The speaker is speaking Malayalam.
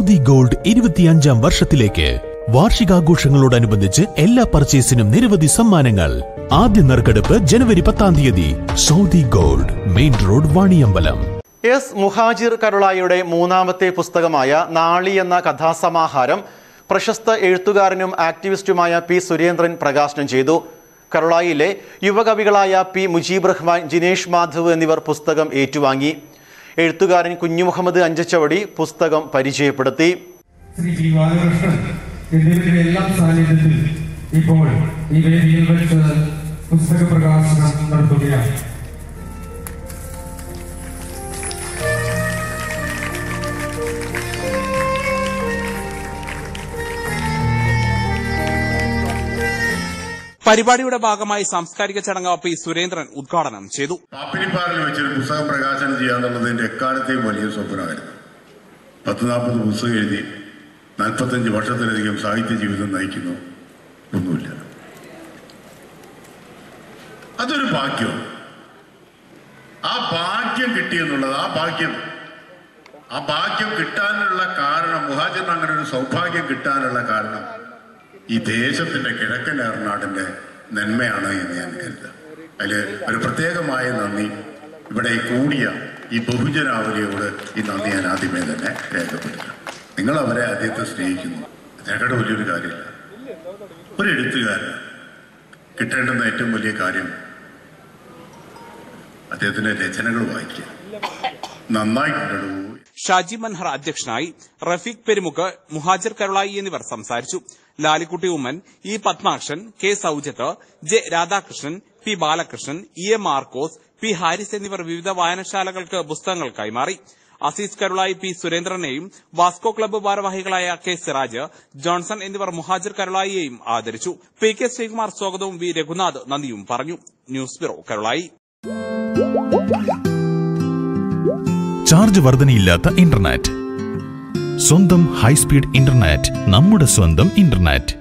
സൗദി ഗോൾഡ് ഇരുപത്തിയഞ്ചാം വർഷത്തിലേക്ക് വാർഷികാഘോഷങ്ങളോടനുബന്ധിച്ച് എല്ലാ പർച്ചേസിനും നിരവധി സമ്മാനങ്ങൾ ആദ്യ നറുക്കെടുപ്പ് ജനുവരി പത്താം തീയതി Saudi gold main road Vaniyambalam S Muhajir കരുളായിയുടെ മൂന്നാമത്തെ പുസ്തകമായ നാളി എന്ന കഥാസമാഹാരം പ്രശസ്ത എഴുത്തുകാരനും ആക്ടിവിസ്റ്റുമായ പി സുരേന്ദ്രൻ പ്രകാശനം ചെയ്തു കരുളായിലെ യുവകവികളായ പി മുജീബ് റഹ്മാൻ ജിനേഷ് മാധവ് എന്നിവർ പുസ്തകം ഏറ്റുവാങ്ങി എഴുത്തുകാരൻ കുഞ്ഞു മുഹമ്മദ് അഞ്ചച്ചവടി പുസ്തകം പരിചയപ്പെടുത്തി ശ്രീ പി ബാലകൃഷ്ണൻ എന്നിവരുടെ എല്ലാം സാന്നിധ്യത്തിൽ ഇപ്പോൾ ഈ വേദിയിൽ വെച്ച് പുസ്തക പ്രകാശനം നടത്തുകയാണ് പരിപാടിയുടെ ഭാഗമായി സാംസ്കാരിക ചടങ്ങ് പി സുരേന്ദ്രൻ ഉദ്ഘാടനം ചെയ്തു പാപ്പിനിപ്പാറിൽ വെച്ചൊരു പുസ്തകം പ്രകാശനം ചെയ്യാന്നുള്ളത് എന്റെ എക്കാലത്തെയും വലിയ സ്വപ്നമായിരുന്നു പത്ത് നാൽപ്പത് പുസ്തകം എഴുതി നാൽപ്പത്തഞ്ച് വർഷത്തിലധികം സാഹിത്യ ജീവിതം നയിക്കുന്നു ഒന്നുമില്ല അതൊരു ഭാഗ്യം ആ ഭാഗ്യം കിട്ടിയെന്നുള്ളത് ആ ഭാഗ്യം ആ ഭാഗ്യം കിട്ടാനുള്ള കാരണം മുഹാജിറിന് അങ്ങനെ ഒരു സൗഭാഗ്യം കിട്ടാനുള്ള കാരണം ഈ ദേശത്തിന്റെ കിഴക്കൻ ഏറനാടിന്റെ നന്മയാണ് എന്ന് ഞാൻ കരുതുക അതിൽ ഒരു പ്രത്യേകമായ നന്ദി ഇവിടെ ഈ കൂടിയ ഈ ബഹുജനാവലിയോട് ഈ നന്ദി ഞാൻ ആദ്യമേ തന്നെ രേഖപ്പെടുത്തുക നിങ്ങൾ അവരെ ആദ്യത്തെ സ്നേഹിക്കുന്നു അതിനെക്കാട് വലിയൊരു കാര്യമില്ല ഒരു എഴുത്തുകാരൻ കിട്ടേണ്ടുന്ന ഏറ്റവും വലിയ കാര്യം അദ്ദേഹത്തിന്റെ രചനകൾ വായിക്കുക നന്നായിട്ടുണ്ടോ ഷാജി മൻഹർ അധ്യക്ഷനായി റഫീഖ് പെരുമുക്ക് മുഹാജിർ കരുളായി എന്നിവർ സംസാരിച്ചു Lalikutty Oommen E Padmakshan K Soujath J Radhakrishnan P Balakrishnan E M Markose P Haris എന്നിവർ വിവിധ വായനശാലകൾക്ക് പുസ്തകങ്ങൾ കൈമാറി അസീസ് കരുളായി പി സുരേന്ദ്രനെയും വാസ്കോ ക്ലബ്ബ് ഭാരവാഹികളായ കെ സിറാജ് ജോൺസൺ എന്നിവർ മുഹാജിർ കരുളായിയെയും ആദരിച്ചു പി കെ ശ്രീകുമാർ സ്വാഗതവും വി രഘുനാഥ് നന്ദിയും പറഞ്ഞു ന്യൂസ് ബ്യൂറോ കരുളായി ചാർജ് വർധനയില്ലാത്ത ഇന്റർനെറ്റ് സ്വന്തം ഹൈസ്പീഡ് ഇന്റർനെറ്റ് നമ്മുടെ സ്വന്തം ഇന്റർനെറ്റ്